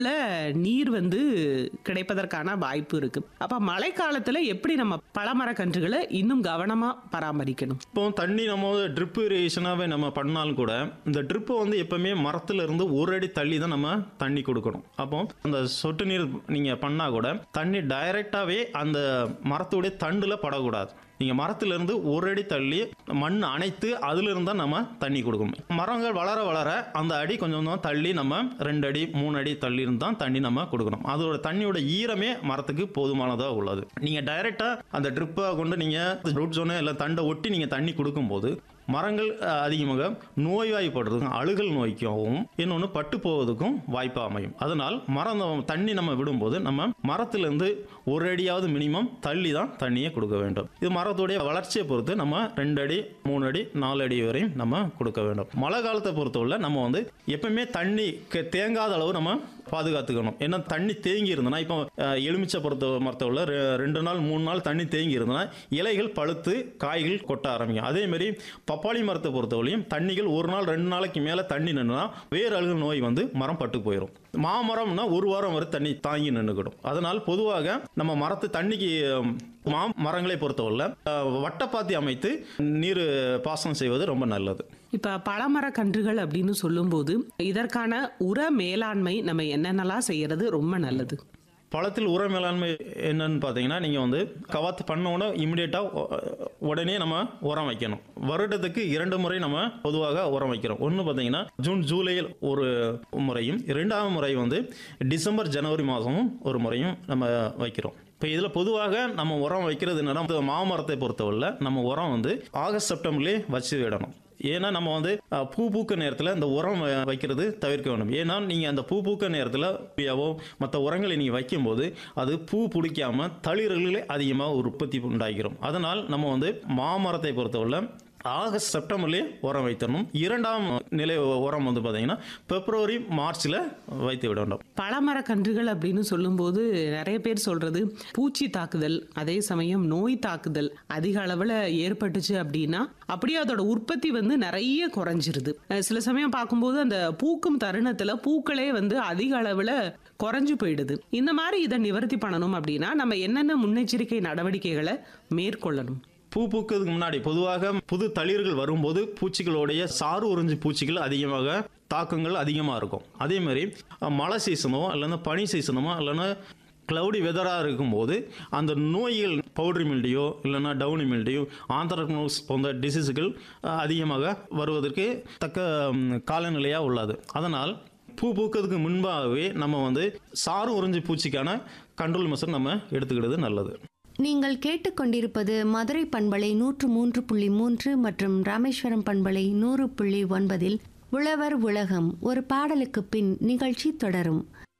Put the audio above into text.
நீர் வந்து கிடைப்பதற்கான வாய்ப்பு இருக்கு அப்ப மழை காலத்துல எப்படி நம்ம பழமரக்கன்றுகளை இன்னும் கவனமா பராமரிக்கணும் இப்போ தண்ணி நம்ம ட்ரிப் இரிகேஷனாகவே நம்ம பண்ணாலும் கூட இந்த ட்ரிப்பை வந்து எப்பவுமே மரத்துல இருந்து ஒரு அடி தள்ளி தான் நம்ம தண்ணி கொடுக்கணும் அப்போ அந்த சொட்டு நீர் நீங்கள் பண்ணால் கூட தண்ணி டைரெக்டாகவே அந்த மரத்துடைய தண்டில் படக்கூடாது நீங்கள் மரத்திலிருந்து ஒரு அடி தள்ளி மண் அணைத்து அதிலிருந்து தான் நம்ம தண்ணி கொடுக்கணும் மரங்கள் வளர வளர அந்த அடி கொஞ்சம் கொஞ்சம் தள்ளி நம்ம ரெண்டு அடி மூணு அடி தள்ளி இருந்து தான் தண்ணி நம்ம கொடுக்கணும் அதோட தண்ணியோட ஈரமே மரத்துக்கு போதுமானதாக உள்ளது நீங்கள் டைரெக்டாக அந்த ட்ரிப்பை கொண்டு நீங்கள் ரூட் ஜோனு இல்லை தண்டை ஒட்டி நீங்கள் தண்ணி கொடுக்கும்போது மரங்கள் அஹ், அதிகமாக நோய்வாய்ப்படுறதுக்கும் அழுகல் நோய்க்காகவும் இன்னொன்று பட்டு போவதுக்கும் வாய்ப்பு அமையும் அதனால் மரம் நம்ம- தண்ணி நம்ம விடும்போது நம்ம மரத்திலிருந்து ஒரு அடியாவது மினிமம் தள்ளி தான் தண்ணியை கொடுக்க வேண்டும் இது மரத்துடைய வளர்ச்சியை பொறுத்து நம்ம ரெண்டு அடி மூணு அடி நாலு அடி வரையும் நம்ம கொடுக்க வேண்டும் மழை காலத்தை பொறுத்தவரை நம்ம வந்து எப்பவுமே தண்ணி கே- தேங்காத அளவு நம்ம பாதுகாத்துக்கணும் ஏன்னா தண்ணி தேங்கி இருந்ததுன்னா இப்போ அஹ், எலுமிச்சை பொறுத்த மரத்தவரை ரெண்டு நாள் மூணு நாள் தண்ணி தேங்கி இருந்ததுன்னா இலைகள் பழுத்து காய்கள் கொட்ட ஆரம்பிக்கும் அதே மாதிரி பப்பாளி மரத்தை பொறுத்தவரையும் தண்ணிகள் ஒரு நாள் ரெண்டு நாளைக்கு மேலே தண்ணி நின்றுனா வேர் அழுகல் நோய் வந்து மரம் பட்டு போயிடும் மாமரம்னா ஒரு வாரம் வரை தண்ணி தாங்கி நின்றுக்கிடும் அதனால் பொதுவாக நம்ம மரத்து தண்ணிக்கு அஹ், மா மரங்களை பொறுத்தவரை அஹ், வட்டப்பாத்தி அமைத்து நீர் பாசனம் செய்வது ரொம்ப நல்லது இப்ப பழமரக்கன்றுகள் அப்படின்னு சொல்லும்போது இதற்கான உர மேலாண்மை நம்ம என்னென்னலாம் செய்யறது ரொம்ப நல்லது பழத்தில் உர மேலாண்மை என்னன்னு பார்த்தீங்கன்னா நீங்கள் வந்து கவாத்து பண்ண உடனே இமிடியேட்டாக உடனே நம்ம உரம் வைக்கணும் வருடத்துக்கு இரண்டு முறை நம்ம பொதுவாக உரம் வைக்கிறோம் ஒன்று பார்த்தீங்கன்னா ஜூன் ஜூலையில் ஒரு முறையும் இரண்டாவது முறை வந்து டிசம்பர் ஜனவரி மாதமும் ஒரு முறையும் நம்ம வைக்கிறோம் இப்போ இதில் பொதுவாக நம்ம உரம் வைக்கிறது என்னன்னா இந்த மாமரத்தை பொறுத்தவரையில் நம்ம உரம் வந்து ஆகஸ்ட் செப்டம்பர்லேயே வச்சு விடணும் ஏன்னா நம்ம வந்து அஹ், பூ பூக்க நேரத்தில் இந்த உரம் வ- வைக்கிறது தவிர்க்க வேண்டும் ஏன்னா நீங்கள் அந்த பூ பூக்க நேரத்தில் யூரியாவோ மற்ற உரங்களை நீங்கள் வைக்கும்போது அது பூ பிடிக்காம தளிர்களே அதிகமாக உற்பத்தி உண்டாகிறோம் அதனால் நம்ம வந்து மாமரத்தை பொறுத்தவரை ஆகஸ்ட் செப்டம்பர்லேயே உரம் வைத்தரணும் இரண்டாம் நிலை உரம் வந்து பார்த்தீங்கன்னா பிப்ரவரி மார்ச்சில் வைத்து விட வேண்டும் பழமரக்கன்றுகள் அப்படின்னு சொல்லும்போது நிறைய பேர் சொல்றது பூச்சி தாக்குதல் அதே சமயம் நோய் தாக்குதல் அதிக அளவில் ஏற்பட்டுச்சு அப்படின்னா அப்படியே அதோட உற்பத்தி வந்து நிறைய குறைஞ்சிருது அஹ் சில சமயம் பார்க்கும்போது அந்த பூக்கும் தருணத்துல பூக்களே வந்து அதிக அளவில் குறைஞ்சு போயிடுது இந்த மாதிரி இதை நிவர்த்தி பண்ணணும் அப்படின்னா நம்ம என்னென்ன முன்னெச்சரிக்கை நடவடிக்கைகளை மேற்கொள்ளணும் பூ பூக்கிறதுக்கு முன்னாடி பொதுவாக புது தளிர்கள் வரும்போது பூச்சிகளுடைய சாறு உறிஞ்சு பூச்சிகள் அதிகமாக தாக்கங்கள் அதிகமாக இருக்கும் அதே மாதிரி அஹ், மழை சீசனோ இல்லைன்னா பனி சீசனமோ இல்லைன்னா க்ளவுடி வெதராக இருக்கும்போது அந்த நோய்கள் பவுடரி மில்டியோ இல்லைன்னா டவுனி மில்டியோ ஆந்த்ரக்னோஸ் போன்ற டிசீஸுகள் அதிகமாக வருவதற்கு தக்க காலநிலையாக உள்ளது அதனால் பூ பூக்கிறதுக்கு முன்பாகவே நம்ம வந்து சாறு உறிஞ்சு பூச்சிக்கான கண்ட்ரோல் மெஷர் நம்ம எடுத்துக்கிறது நல்லது நீங்கள் கேட்டுக்கொண்டிருப்பது மதுரை பண்பலை நூற்று மூன்று புள்ளி மூன்று மற்றும் ராமேஸ்வரம் பண்பலை நூறு புள்ளி ஒன்பதில் உழவர் உலகம் ஒரு பாடலுக்கு பின் நிகழ்ச்சி தொடரும்